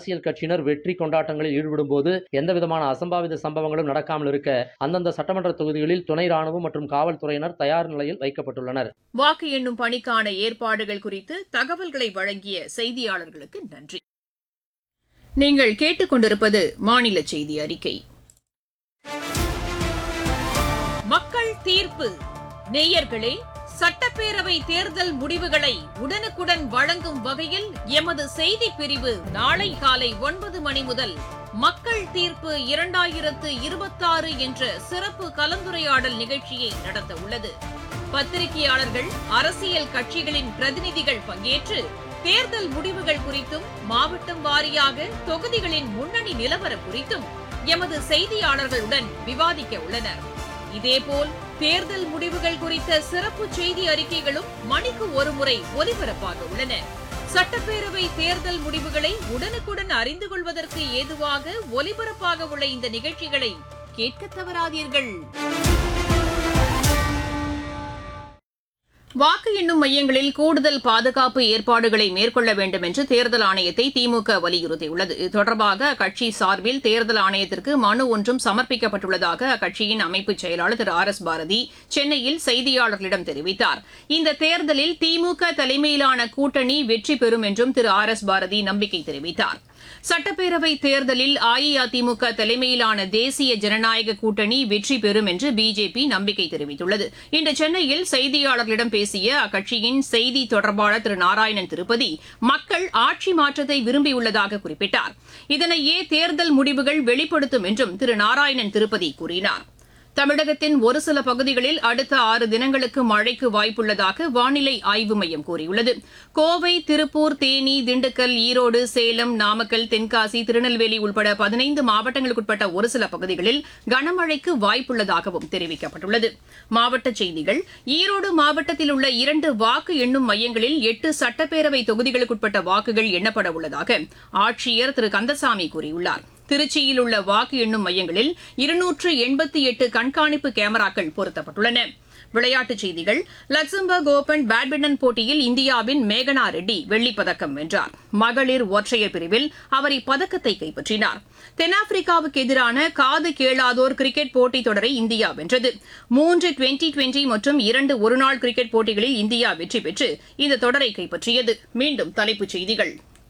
அரசியல் கட்சியினர் வெற்றி கொண்டாட்டங்களில் ஈடுபடும் போது எந்தவிதமான அசம்பாவித சம்பவங்களும் நடக்காமல் இருக்க அந்தந்த சட்டமன்ற தொகுதிகளில் துணை ராணுவம் மற்றும் காவல்துறையினர் தயார் நிலையில் வைக்கப்பட்டுள்ளனர் வாக்கு எண்ணும் பணிக்கான ஏற்பாடுகள் குறித்து தகவல்களை வழங்கிய செய்தியாளர்களுக்கு நன்றி நீங்கள் கேட்டுக்கொண்டிருப்பது மாநில செய்தி அறிக்கை மக்கள் தீர்ப்பு நேயர்களே சட்டப்பேரவை தேர்தல் முடிவுகளை உடனுக்குடன் வழங்கும் வகையில் எமது செய்தி பிரிவு நாளை காலை ஒன்பது மணி முதல் மக்கள் தீர்ப்பு இரண்டாயிரத்து இருபத்தாறு என்ற சிறப்பு கலந்துரையாடல் நிகழ்ச்சியை நடத்த உள்ளது பத்திரிகையாளர்கள் அரசியல் கட்சிகளின் பிரதிநிதிகள் பங்கேற்று தேர்தல் முடிவுகள் குறித்தும் மாவட்டம் வாரியாக தொகுதிகளின் முன்னணி நிலவரம் குறித்தும் எமது செய்தியாளர்களுடன் விவாதிக்க உள்ளனர் இதேபோல் தேர்தல் முடிவுகள் குறித்த சிறப்பு செய்தி அறிக்கைகளும் மணிக்கு ஒருமுறை ஒலிபரப்பாக உள்ளன சட்டப்பேரவை தேர்தல் முடிவுகளை உடனுக்குடன் அறிந்து கொள்வதற்கு ஏதுவாக ஒலிபரப்பாக உள்ள இந்த நிகழ்ச்சிகளை கேட்க தவறாதீர்கள் வாக்கு எண்ணும் மையங்களில் கூடுதல் பாதுகாப்பு ஏற்பாடுகளை மேற்கொள்ள வேண்டும் என்று தேர்தல் ஆணையத்தை திமுக வலியுறுத்தியுள்ளது இது தொடர்பாக அக்கட்சி சார்பில் தேர்தல் ஆணையத்திற்கு மனு ஒன்றும் சமர்ப்பிக்கப்பட்டுள்ளதாக அக்கட்சியின் அமைப்பு செயலாளர் திரு ஆர் எஸ் பாரதி சென்னையில் செய்தியாளர்களிடம் தெரிவித்தார் இந்த தேர்தலில் திமுக தலைமையிலான கூட்டணி வெற்றி பெறும் என்றும் திரு ஆர் எஸ் பாரதி நம்பிக்கை தெரிவித்தார் சட்டப்பேரவை தேர்தலில் அஇஅதிமுக தலைமையிலான தேசிய ஜனநாயக கூட்டணி வெற்றி பெறும் என்று பிஜேபி நம்பிக்கை தெரிவித்துள்ளது இன்று சென்னையில் செய்தியாளர்களிடம் பேசிய அக்கட்சியின் செய்தி தொடர்பாளர் திரு நாராயணன் திருப்பதி மக்கள் ஆட்சி மாற்றத்தை விரும்பியுள்ளதாக குறிப்பிட்டார் இதனையே தேர்தல் முடிவுகள் வெளிப்படுத்தும் என்றும் திரு நாராயணன் திருப்பதி கூறினார் தமிழகத்தின் ஒரு சில பகுதிகளில் அடுத்த ஆறு தினங்களுக்கு மழைக்கு வாய்ப்புள்ளதாக வானிலை ஆய்வு மையம் கூறியுள்ளது கோவை திருப்பூர் தேனி திண்டுக்கல் ஈரோடு சேலம் நாமக்கல் தென்காசி திருநெல்வேலி உட்பட பதினைந்து மாவட்டங்களுக்குட்பட்ட ஒரு சில பகுதிகளில் கனமழைக்கு வாய்ப்புள்ளதாகவும் தெரிவிக்கப்பட்டுள்ளது மாவட்டச் செய்திகள் ஈரோடு மாவட்டத்தில் உள்ள இரண்டு வாக்கு எண்ணும் மையங்களில் எட்டு சட்டப்பேரவை தொகுதிகளுக்குட்பட்ட வாக்குகள் எண்ணப்பட உள்ளதாக ஆட்சியர் திரு கந்தசாமி கூறியுள்ளார் திருச்சியில் உள்ள வாக்கு எண்ணும் மையங்களில் இருநூற்று எண்பத்தி எட்டு கண்காணிப்பு கேமராக்கள் பொருத்தப்பட்டுள்ளன விளையாட்டுச் செய்திகள் லக்சம்பர்க் ஓபன் பேட்மிண்டன் போட்டியில் இந்தியாவின் மேகனா ரெட்டி வெள்ளிப்பதக்கம் வென்றார் மகளிர் ஒற்றையர் பிரிவில் அவர் இப்பதக்கத்தை கைப்பற்றினார் தென்னாப்பிரிக்காவுக்கு எதிரான காது கேளாதோர் கிரிக்கெட் போட்டித் தொடரை இந்தியா வென்றது மூன்று டுவெண்டி டுவெண்டி மற்றும் இரண்டு ஒருநாள் கிரிக்கெட் போட்டிகளில் இந்தியா வெற்றி பெற்று இந்த தொடரை கைப்பற்றியது மீண்டும் தலைப்புச் செய்திகள்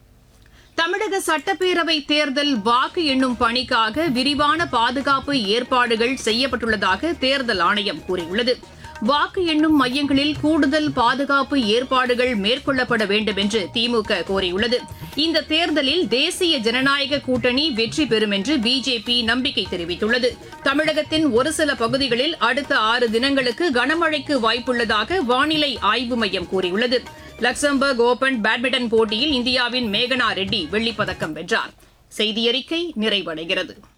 தமிழக சட்டப்பேரவை தேர்தல் வாக்கு எண்ணும் பணிக்காக விரிவான பாதுகாப்பு ஏற்பாடுகள் செய்யப்பட்டுள்ளதாக தேர்தல் ஆணையம் கூறியுள்ளது வாக்கு எண்ணும் மையங்களில் கூடுதல் பாதுகாப்பு ஏற்பாடுகள் மேற்கொள்ளப்பட வேண்டும் என்று திமுக கோரியுள்ளது இந்த தேர்தலில் தேசிய ஜனநாயக கூட்டணி வெற்றி பெறும் என்று பிஜேபி நம்பிக்கை தெரிவித்துள்ளது தமிழகத்தின் ஒரு சில பகுதிகளில் அடுத்த ஆறு தினங்களுக்கு கனமழைக்கு வாய்ப்புள்ளதாக வானிலை ஆய்வு மையம் கூறியுள்ளது லக்சம்பர்க் ஓபன் பேட்மிண்டன் போட்டியில் இந்தியாவின் மேகனா ரெட்டி வெள்ளிப்பதக்கம் வென்றார் செய்தியறிக்கை நிறைவடைகிறது